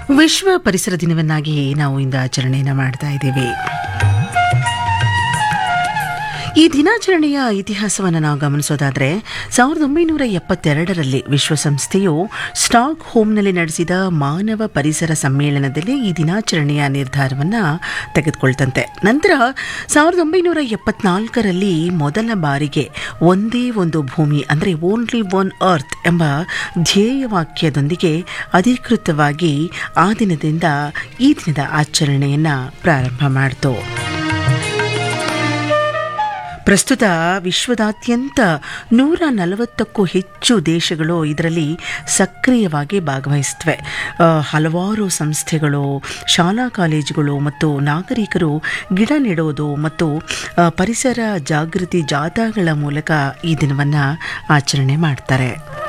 ವಿಶ್ವ ಪರಿಸರ ದಿನವನ್ನಾಗಿ ನಾವು ಇಂದು ಆಚರಣೆಯನ್ನು ಮಾಡ್ತಾ ಇದ್ದೀವಿ ಈ ದಿನಾಚರಣೆಯ ಇತಿಹಾಸವನ್ನು ನಾವು ಗಮನಿಸೋದಾದರೆ ಸಾವಿರದ ಒಂಬೈನೂರ ಎಪ್ಪತ್ತೆರಡರಲ್ಲಿ ವಿಶ್ವಸಂಸ್ಥೆಯು ಸ್ಟಾಕ್ ಹೋಮ್ನಲ್ಲಿ ನಡೆಸಿದ ಮಾನವ ಪರಿಸರ ಸಮ್ಮೇಳನದಲ್ಲಿ ಈ ದಿನಾಚರಣೆಯ ನಿರ್ಧಾರವನ್ನು ತೆಗೆದುಕೊಳ್ತಂತೆ ನಂತರ ಸಾವಿರದ ಒಂಬೈನೂರ ಎಪ್ಪತ್ನಾಲ್ಕರಲ್ಲಿ ಮೊದಲ ಬಾರಿಗೆ ಒಂದೇ ಒಂದು ಭೂಮಿ ಅಂದರೆ ಓನ್ಲಿ ಒನ್ ಅರ್ತ್ ಎಂಬ ಧ್ಯೇಯವಾಕ್ಯದೊಂದಿಗೆ ಅಧಿಕೃತವಾಗಿ ಆ ದಿನದಿಂದ ಈ ದಿನದ ಆಚರಣೆಯನ್ನು ಪ್ರಾರಂಭ ಮಾಡಿತು ಪ್ರಸ್ತುತ ವಿಶ್ವದಾದ್ಯಂತ ನೂರ ನಲವತ್ತಕ್ಕೂ ಹೆಚ್ಚು ದೇಶಗಳು ಇದರಲ್ಲಿ ಸಕ್ರಿಯವಾಗಿ ಭಾಗವಹಿಸುತ್ತವೆ ಆ, ಹಲವಾರು ಸಂಸ್ಥೆಗಳು ಶಾಲಾ ಕಾಲೇಜುಗಳು ಮತ್ತು ನಾಗರಿಕರು ಗಿಡ ನೆಡೋದು ಮತ್ತು ಆ, ಪರಿಸರ ಜಾಗೃತಿ ಜಾಥಾಗಳ ಮೂಲಕ ಈ ದಿನವನ್ನು ಆಚರಣೆ ಮಾಡ್ತಾರೆ